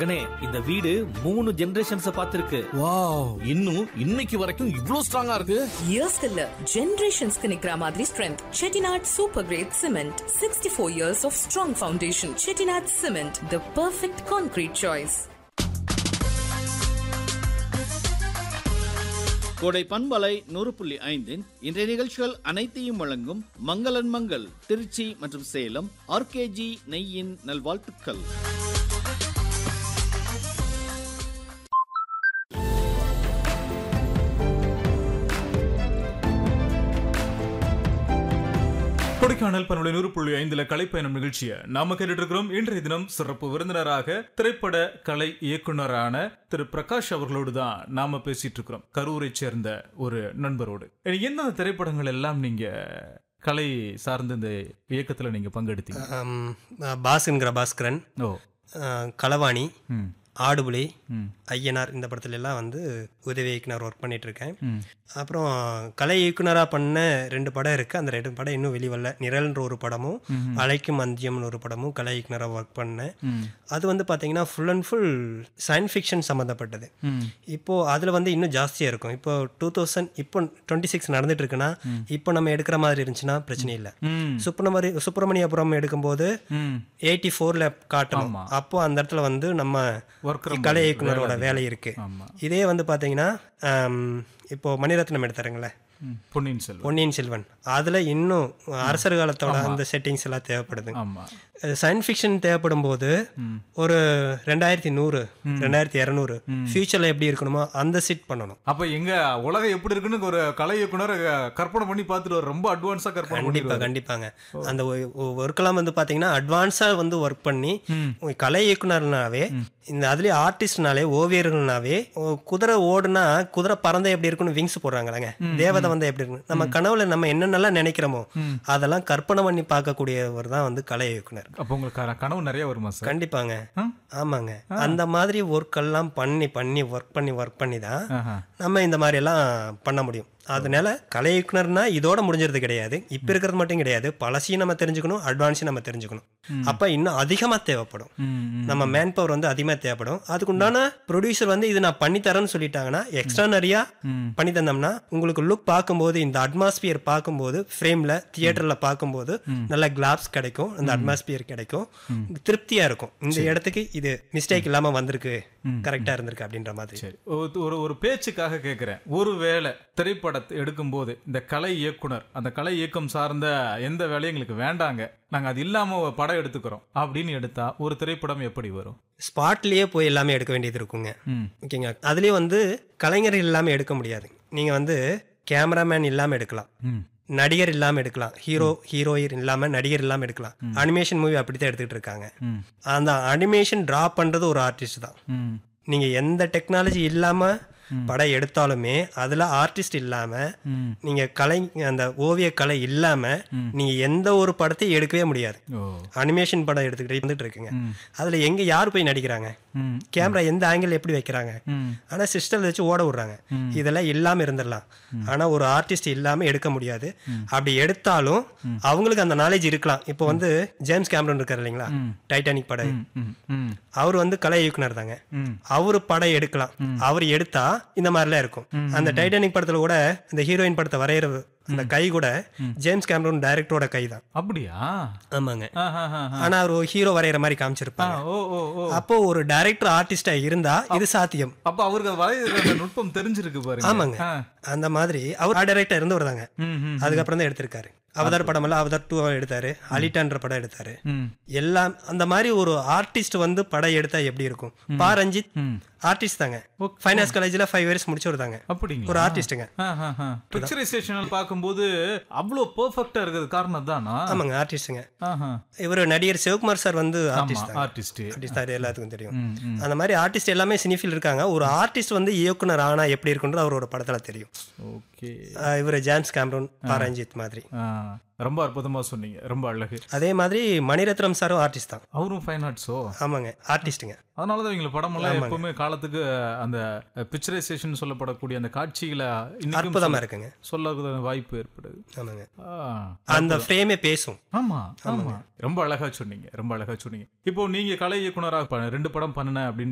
மகனே இந்த வீடு மூணு ஜெனரேஷன்ஸ் பார்த்திருக்கு வாவ் இன்னும் இன்னைக்கு வரைக்கும் இவ்ளோ ஸ்ட்ராங்கா இருக்கு இயர்ஸ்க்கு இல்ல ஜெனரேஷன்ஸ்க்கு நிக்கிற மாதிரி strength Chettinad super great cement sixty four years of strong foundation Chettinad cement the perfect concrete choice Kodai பண்பலை நூறு புள்ளி ஐந்தின் இன்றைய நிகழ்ச்சிகள் அனைத்தையும் வழங்கும் மங்களன் மங்கள் திருச்சி மற்றும் சேலம் ஆர்கேஜி நெய்யின் நல்வாழ்த்துக்கள் கொடைக்கானல் பன்னுடைய நூறு புள்ளி ஐந்துல கலைப்பயணம் நிகழ்ச்சியை நாம கேட்டுட்டு இருக்கிறோம் இன்றைய தினம் சிறப்பு விருந்தினராக திரைப்பட கலை இயக்குனரான திரு பிரகாஷ் அவர்களோடு தான் நாம பேசிட்டு இருக்கிறோம் கரூரை சேர்ந்த ஒரு நண்பரோடு எந்தெந்த திரைப்படங்கள் எல்லாம் நீங்க கலை சார்ந்த இந்த இயக்கத்துல நீங்க பங்கெடுத்தீங்க ஆம், பாஸ்ங்கிற பாஸ்கரன் ஓ ஆ, களவாணி ம் ஆடுபுலி ம் ஐயனார் இந்த படத்துல எல்லாம் வந்து உதவி இயக்குனர் ஒர்க் பண்ணிட்டு இருக்கேன் ம் அப்புறம் கலை இயக்குனராக பண்ண ரெண்டு படம் இருக்கு அந்த ரெண்டு படம் இன்னும் வெளிவரல நிரல்ன்ற ஒரு படமும் அலைக்கும் அந்தியம்னு ஒரு படமும் கலை இயக்குனராக ஒர்க் பண்ணேன் ம் அது வந்து பார்த்தீங்கன்னா full and full science fiction சம்மந்தப்பட்டது ம் இப்போ அதில் வந்து இன்னும் ஜாஸ்தியாக இருக்கும் இப்போ டூ தௌசண்ட் இப்போ டுவெண்ட்டி சிக்ஸ் நடந்துட்டு இருக்குன்னா இப்போ நம்ம எடுக்கிற மாதிரி இருந்துச்சுன்னா பிரச்சனை இல்லை ம் சுப்பிரமணி சுப்பிரமணியபுரம் எடுக்கும்போது ம் எயிட்டி ஃபோரில் காட்டணும் ஆமா. அப்போ அந்த இடத்துல வந்து நம்ம ஒர்க்கர் கலை இயக்குனரோட வேலை இருக்கு ஆமா இதே வந்து பார்த்தீங்கன்னா ஆம், இப்போ மணிரத்னம் எடுத்தாருங்களே ம், பொன்னியின் செல்வன் பொன்னியின் செல்வன் அதில் இன்னும் அரசர் காலத்தோட அந்த செட்டிங்ஸ் எல்லாம் தேவைப்படுது ஆமா சயின்ஸ் ஃபிக்ஷன் தேவைப்படும் போது ஒரு ரெண்டாயிரத்தி நூறு ரெண்டாயிரத்தி இரநூறு ஃபியூச்சரில் எப்படி இருக்கணுமோ அந்த செட் பண்ணணும் அப்ப எங்க உலகம் எப்படி இருக்குன்னு ஒரு கலை இயக்குனர் கற்பனை பண்ணி பார்த்துட்டு வர்றாரு. ரொம்ப அட்வான்ஸா கற்பனை கண்டிப்பா பண்ணிடுவாரு. கண்டிப்பாங்க அந்த ஒர்க்கெல்லாம் வந்து பாத்தீங்கன்னா அட்வான்ஸா வந்து ஒர்க் பண்ணி உங்க கலை இயக்குனர்னாவே இந்த அதுலயே ஆர்டிஸ்ட்னாலே ஓவியர்கள்னாவே ஒ- குதிரை ஓடுனா குதிரை பறந்தா எப்படி இருக்குன்னு விங்ஸ் போடுறாங்களாங்க தேவதை வந்து எப்படி இருக்கு நம்ம கனவுல நம்ம என்னென்னலாம் நினைக்கிறோமோ அதெல்லாம் கற்பனை பண்ணி பார்க்கக்கூடியவர் தான் வந்து கலை இயக்குனர் அப்ப உங்களுக்கு க- கனவு நிறைய வருமா சார் கண்டிப்பாங்க ஆ? ஆமாங்க அந்த மாதிரி ஒர்க் எல்லாம் பண்ணி பண்ணி ஒர்க் பண்ணி ஒர்க் பண்ணி தான் ஆஹா. நம்ம இந்த மாதிரி எல்லாம் பண்ண முடியும் அதனால கலை இயக்குனர்னா இதோட முடிஞ்சிருது கிடையாது இப்ப இருக்கிறது மட்டும் கிடையாது பழசையும் நம்ம தெரிஞ்சுக்கணும் அட்வான்ஸையும் நம்ம தெரிஞ்சுக்கணும் அப்ப இன்னும் அதிகமா தேவைப்படும் ம், ம். நம்ம மேன் பவர் வந்து அதிகமா தேவைப்படும் அதுக்கு உண்டான ப்ரொடியூசர் வந்து இது நான் பண்ணி தரேன்னு சொல்லிட்டாங்கன்னா எக்ஸ்ட்ரா நிறைய பண்ணி தந்தோம்னா உங்களுக்கு லுக் பார்க்கும்போது இந்த அட்மாஸ்பியர் பார்க்கும்போது ஃப்ரேம்ல தியேட்டர்ல பார்க்கும்போது நல்ல கிளாப்ஸ் கிடைக்கும் அந்த அட்மாஸ்பியர் கிடைக்கும் திருப்தியா இருக்கும் இந்த இடத்துக்கு இது மிஸ்டேக் இல்லாம வந்திருக்கு கரெக்டா இருந்திருக்கு அப்படின்ற மாதிரி சரி ஒரு- ஒரு ஒரு பேச்சுக்காக கேட்கிறேன் ஒருவேளை திரைப்படத்தை எடுக்கும்போது இந்த கலை இயக்குனர் அந்த கலை இயக்கம் சார்ந்த எந்த வேலையும் எங்களுக்கு வேண்டாங்க நாங்க அது இல்லாம ஒரு படம் எடுத்துக்கிறோம் அப்படின்னு எடுத்தா ஒரு திரைப்படம் எப்படி வரும் ஸ்பாட்லயே போய் எல்லாமே எடுக்க வேண்டியது இருக்குங்க ம் ஓகேங்க அதுலயே வந்து கலைஞர் இல்லாம எடுக்க முடியாது நீங்க வந்து கேமராமேன் இல்லாம எடுக்கலாம் ம் நடிகர் இல்லாம எடுக்கலாம் ஹீரோ ஹீரோயின் இல்லாம நடிகர் இல்லாம எடுக்கலாம் அனிமேஷன் மூவி அப்படித்தான் எடுத்துக்கிட்டு இருக்காங்க ம் அந்த அனிமேஷன் டிரா பண்றது ஒரு ஆர்டிஸ்ட் தான் ம் நீங்க எந்த டெக்னாலஜி இல்லாம படம் எடுத்தாலுமே அதுல ஆர்டிஸ்ட் இல்லாம ம். நீங்க கலை அந்த ஓவிய கலை இல்லாம நீங்க எந்த ஒரு படத்தையும் எடுக்கவே முடியாது ஓ அனிமேஷன் படம் எடுத்துக்கிட்டு வந்துட்டு இருக்குங்க அதுல எங்க யார் போய் நடிக்கிறாங்க ம் கேமரா எந்த ஆங்கிள் எப்படி வைக்கிறாங்க ம் ஆனா சிஸ்டர் வச்சு ஓட விடுறாங்க இதெல்லாம் இல்லாம இருந்துடலாம் ஆனா ஒரு ஆர்டிஸ்ட் இல்லாம எடுக்க முடியாது அப்படி எடுத்தாலும் அவங்களுக்கு அந்த நாலேஜ் இருக்கலாம் இப்போ வந்து ஜேம்ஸ் கேமரன் இருக்காரு இல்லைங்களா டைட்டானிக் படம் ம் ம் அவர் வந்து கலை இயக்குனர் தாங்க ம் அவரு படம் எடுக்கலாம் அவர் எடுத்தா இந்த மாதிரிலாம் இருக்கும் அந்த டைட்டானிக் படத்துல கூட இந்த ஹீரோயின் படத்தை வரைகிற அந்த கை கூட ஜேம்ஸ் கேமரன் டைரக்டரோட கை தான் அப்படியா ஆமாங்க ஆஹாஹாஹா. ஆனா அவர் ஹீரோ வரைகிற மாதிரி ஆ, காமிச்சிருப்பாங்க ஓ ஓ ஓ அப்போ ஒரு டைரக்டர் ஆர்டிஸ்டா இருந்தா இது சாத்தியம் அப்ப அவருக்கு வரைகிற அந்த நுட்பம் தெரிஞ்சிருக்கு பாருங்க ஆமாங்க ஆ. அந்த மாதிரி அவர் டைரக்டா இருந்தவர் தாங்க ம் ம் அதுக்கப்புறம் தான் எடுத்திருக்காரு அவதார் படம் எல்லாம் அவதார் டூ எடுத்தாரு அலிட்டான்ற படம் எடுத்தாரு ம் எல்லாம் அந்த மாதிரி ஒரு ஆர்டிஸ்ட் வந்து படம் எடுத்தா எப்படி இருக்கும் பா ரஞ்சித் ஆர்டிஸ்ட் தாங்க ஃபைனான்ஸ் காலேஜ்ல ஃபைவ் இயர்ஸ் முடிச்சவர் தாங்க அப்படிங்களா ஒரு ஆர்டிஸ்ட்டுங்க பிக்சரைசேஷன் பார்க்கும்போது அவ்வளோ பெர்ஃபெக்டா இருக்கிறது காரணம் தானா ஆமாங்க ஆர்டிஸ்ட்டுங்க ஆஹா. இவர் நடிகர் சிவகுமார் சார் வந்து ஆமா ஆர்டிஸ்ட் தாங்க ஆர்டிஸ்ட் ஆர்டிஸ்ட் தான் எல்லாத்துக்கும் தெரியும் ம், ம். அந்த மாதிரி ஆர்டிஸ்ட் எல்லாமே சினிஃபில் இருக்காங்க ஒரு ஆர்டிஸ்ட் வந்து இயக்குனர் ஆனா எப்படி இருக்குன்றது அவரோட படத்துல தெரியும் ஓகே ஆஹ் இவர் ஜேம்ஸ் கேம்ரோன் பா ரஞ்சித் மாதிரி ரொம்ப அற்புதமா சொன்னீங்க ரொம்ப அழகு அதே மாதிரி மணிரத்னம் சாரும் ஆர்டிஸ்ட் தான் அவரும் ஃபைன் ஆர்ட்ஸோ ஆமாங்க ஆர்டிஸ்ட்டுங்க அதனாலதான் இவங்க படமெல்லாம் எப்பவுமே காலத்துக்கு அந்த பிக்சரைசேஷன் சொல்லப்படக்கூடிய அந்த காட்சிகளை இன்னைக்கும் அற்புதமா இருக்குங்க சொல்ல வாய்ப்பு ஏற்படுது ஆமாங்க ஆ. அந்த ஃப்ரேமே பேசும் ஆமா ஆமா ரொம்ப அழகா சொன்னீங்க ரொம்ப அழகா சொன்னீங்க இப்போ நீங்க கலை இயக்குனராக ப- ரெண்டு படம் பண்ணுனேன் அப்படின்னு